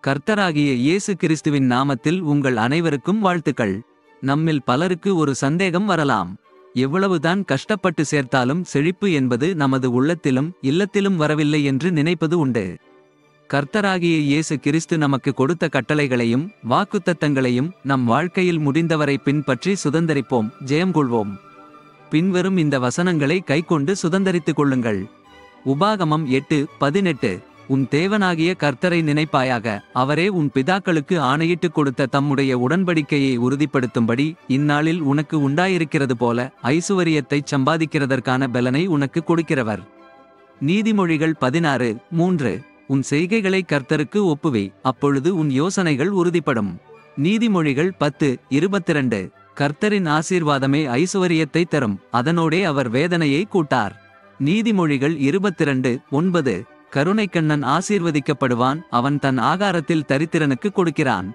கர்த்தராகிய இயேசு கிறிஸ்துவின் நாமத்தில் உங்கள் அனைவருக்கும் வாழ்த்துக்கள் நம்மில் பலருக்கு ஒரு சந்தேகம் வரலாம் எவ்வளவுதான் கஷ்டப்பட்டு சேர்த்தாலும் செழிப்பு என்பது நமது உள்ளத்திலும் இல்லத்திலும் வரவில்லை என்று நினைப்பது உண்டு கர்த்தராகிய இயேசு கிறிஸ்து நமக்கு கொடுத்த கட்டளைகளையும் வாக்குத்தத்தங்களையும் நம் வாழ்க்கையில் முடிந்தவரை பின்பற்றி சுதந்தரிப்போம் ஜெயம் கொள்வோம் பின்வரும் இந்த வசனங்களை கைக்கொண்டு சுதந்தரித்துக் கொள்ளுங்கள் உபாகமம் எட்டு பதினெட்டு உன் தேவனாகிய கர்த்தரை நினைப்பாயாக அவரே உன் பிதாக்களுக்கு ஆணையிட்டுக் கொடுத்த தம்முடைய உடன்படிக்கையை உறுதிப்படுத்தும்படி இந்நாளில் உனக்கு உண்டாயிருக்கிறது போல ஐசுவரியத்தைச் சம்பாதிக்கிறதற்கான பலனை உனக்கு கொடுக்கிறவர் நீதிமொழிகள் பதினாறு மூன்று உன் செய்கைகளை கர்த்தருக்கு ஒப்புவை அப்பொழுது உன் யோசனைகள் உறுதிப்படும் நீதிமொழிகள் பத்து இருபத்திரண்டு கர்த்தரின் ஆசீர்வாதமே ஐசுவரியத்தை தரும் அதனோடே அவர் வேதனையை கூட்டார் நீதிமொழிகள் இருபத்திரண்டு ஒன்பது கருணைக்கண்ணன் ஆசீர்வதிக்கப்படுவான் அவன் தன் ஆகாரத்தில் தரித்திரனுக்கு கொடுக்கிறான்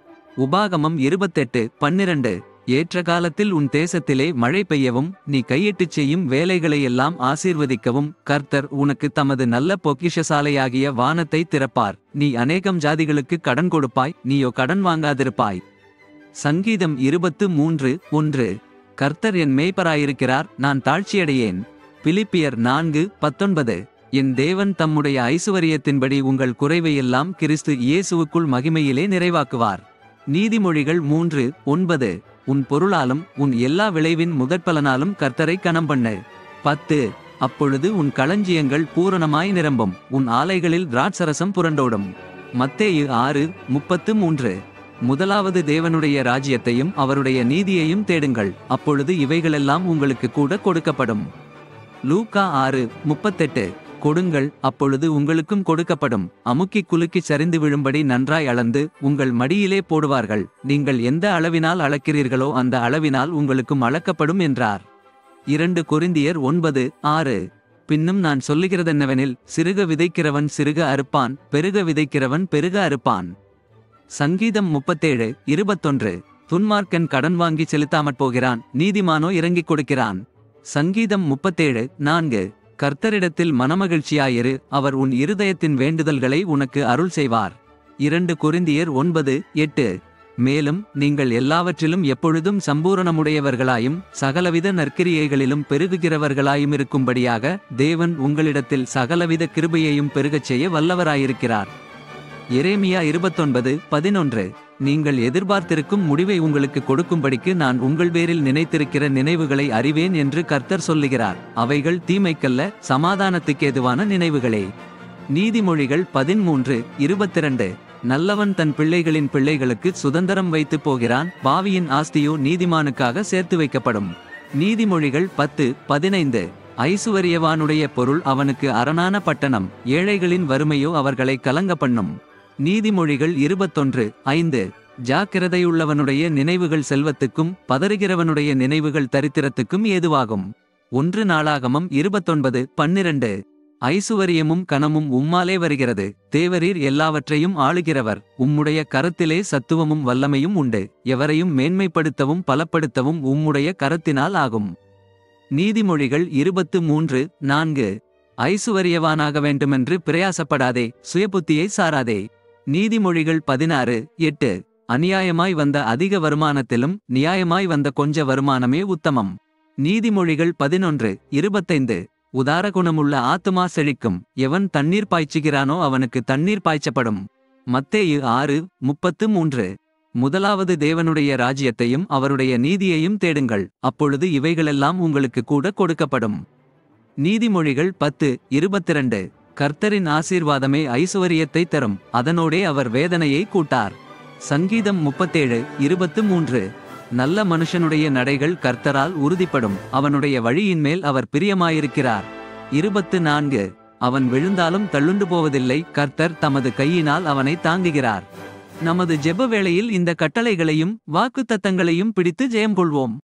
உபாகமம் இருபத்தெட்டு பன்னிரண்டு ஏற்ற காலத்தில் உன் தேசத்திலே மழை பெய்யவும் நீ கையிட்டுச் செய்யும் வேலைகளையெல்லாம் ஆசீர்வதிக்கவும் கர்த்தர் உனக்கு தமது நல்ல பொக்கிஷசாலையாகிய வானத்தை திறப்பார் நீ அநேகம் ஜாதிகளுக்கு கடன் கொடுப்பாய் நீயோ கடன் வாங்காதிருப்பாய் சங்கீதம் இருபத்து மூன்று ஒன்று கர்த்தர் என் மேய்ப்பராயிருக்கிறார் நான் தாழ்ச்சியடையேன் பிலிப்பியர் நான்கு பத்தொன்பது என் தேவன் தம்முடைய ஐசுவரியத்தின்படி உங்கள் குறைவையெல்லாம் கிறிஸ்து இயேசுவுக்குள் மகிமையிலே நிறைவாக்குவார் நீதிமொழிகள் மூன்று ஒன்பது உன் பொருளாலும் உன் எல்லா விளைவின் முதற்பலனாலும் கர்த்தரை கணம் பண்ணு பத்து அப்பொழுது உன் களஞ்சியங்கள் பூரணமாய் நிரம்பும் உன் ஆலைகளில் திராட்சரசம் புரண்டோடும் மத்தேயு ஆறு முப்பத்து மூன்று முதலாவது தேவனுடைய ராஜ்யத்தையும் அவருடைய நீதியையும் தேடுங்கள் அப்பொழுது இவைகளெல்லாம் உங்களுக்கு கூட கொடுக்கப்படும் லூக்கா ஆறு முப்பத்தெட்டு கொடுங்கள் அப்பொழுது உங்களுக்கும் கொடுக்கப்படும் அமுக்கி குலுக்கி சரிந்து விழும்படி நன்றாய் அளந்து உங்கள் மடியிலே போடுவார்கள் நீங்கள் எந்த அளவினால் அளக்கிறீர்களோ அந்த அளவினால் உங்களுக்கும் அளக்கப்படும் என்றார் இரண்டு கொரிந்தியர் ஒன்பது ஆறு பின்னும் நான் சொல்லுகிறதென்னவெனில் சிறுக விதைக்கிறவன் சிறுக அறுப்பான் பெருக விதைக்கிறவன் பெருக அறுப்பான் சங்கீதம் முப்பத்தேழு இருபத்தொன்று துன்மார்க்கன் கடன் வாங்கி செலுத்தாமற் போகிறான் நீதிமானோ இறங்கிக் கொடுக்கிறான் சங்கீதம் முப்பத்தேழு நான்கு கர்த்தரிடத்தில் மனமகிழ்ச்சியாயிரு அவர் உன் இருதயத்தின் வேண்டுதல்களை உனக்கு அருள் செய்வார் இரண்டு கொரிந்தியர் ஒன்பது எட்டு மேலும் நீங்கள் எல்லாவற்றிலும் எப்பொழுதும் சம்பூரணமுடையவர்களாயும் சகலவித நற்கிரியைகளிலும் பெருகுகிறவர்களாயும் இருக்கும்படியாக தேவன் உங்களிடத்தில் சகலவித கிருபையையும் பெருகச் செய்ய வல்லவராயிருக்கிறார் எரேமியா இருபத்தொன்பது பதினொன்று நீங்கள் எதிர்பார்த்திருக்கும் முடிவை உங்களுக்கு கொடுக்கும்படிக்கு நான் உங்கள் பேரில் நினைத்திருக்கிற நினைவுகளை அறிவேன் என்று கர்த்தர் சொல்லுகிறார் அவைகள் தீமைக்கல்ல சமாதானத்துக்கேதுவான நினைவுகளே நீதிமொழிகள் பதின்மூன்று இருபத்திரண்டு நல்லவன் தன் பிள்ளைகளின் பிள்ளைகளுக்கு சுதந்திரம் வைத்து போகிறான் பாவியின் ஆஸ்தியோ நீதிமானுக்காக சேர்த்து வைக்கப்படும் நீதிமொழிகள் பத்து பதினைந்து ஐசுவரியவானுடைய பொருள் அவனுக்கு அரணான பட்டணம் ஏழைகளின் வறுமையோ அவர்களை கலங்க பண்ணும் நீதிமொழிகள் இருபத்தொன்று ஐந்து ஜாக்கிரதையுள்ளவனுடைய நினைவுகள் செல்வத்துக்கும் பதறுகிறவனுடைய நினைவுகள் தரித்திரத்துக்கும் ஏதுவாகும் ஒன்று நாளாகமம் இருபத்தொன்பது பன்னிரண்டு ஐசுவரியமும் கனமும் உம்மாலே வருகிறது தேவரீர் எல்லாவற்றையும் ஆளுகிறவர் உம்முடைய கரத்திலே சத்துவமும் வல்லமையும் உண்டு எவரையும் மேன்மைப்படுத்தவும் பலப்படுத்தவும் உம்முடைய கரத்தினால் ஆகும் நீதிமொழிகள் இருபத்து மூன்று நான்கு ஐசுவரியவானாக வேண்டுமென்று பிரயாசப்படாதே சுயபுத்தியை சாராதே நீதிமொழிகள் பதினாறு எட்டு அநியாயமாய் வந்த அதிக வருமானத்திலும் நியாயமாய் வந்த கொஞ்ச வருமானமே உத்தமம் நீதிமொழிகள் பதினொன்று இருபத்தைந்து உதார குணமுள்ள ஆத்துமா செழிக்கும் எவன் தண்ணீர் பாய்ச்சுகிறானோ அவனுக்கு தண்ணீர் பாய்ச்சப்படும் மத்தேயு ஆறு முப்பத்து மூன்று முதலாவது தேவனுடைய ராஜ்யத்தையும் அவருடைய நீதியையும் தேடுங்கள் அப்பொழுது இவைகளெல்லாம் உங்களுக்கு கூட கொடுக்கப்படும் நீதிமொழிகள் பத்து இருபத்திரண்டு கர்த்தரின் ஆசீர்வாதமே ஐசுவரியத்தை தரும் அதனோடே அவர் வேதனையை கூட்டார் சங்கீதம் முப்பத்தேழு இருபத்து மூன்று நல்ல மனுஷனுடைய நடைகள் கர்த்தரால் உறுதிப்படும் அவனுடைய வழியின் மேல் அவர் பிரியமாயிருக்கிறார் இருபத்து நான்கு அவன் விழுந்தாலும் தள்ளுண்டு போவதில்லை கர்த்தர் தமது கையினால் அவனை தாங்குகிறார் நமது ஜெப வேளையில் இந்த கட்டளைகளையும் வாக்குத்தத்தங்களையும் பிடித்து ஜெயம் கொள்வோம்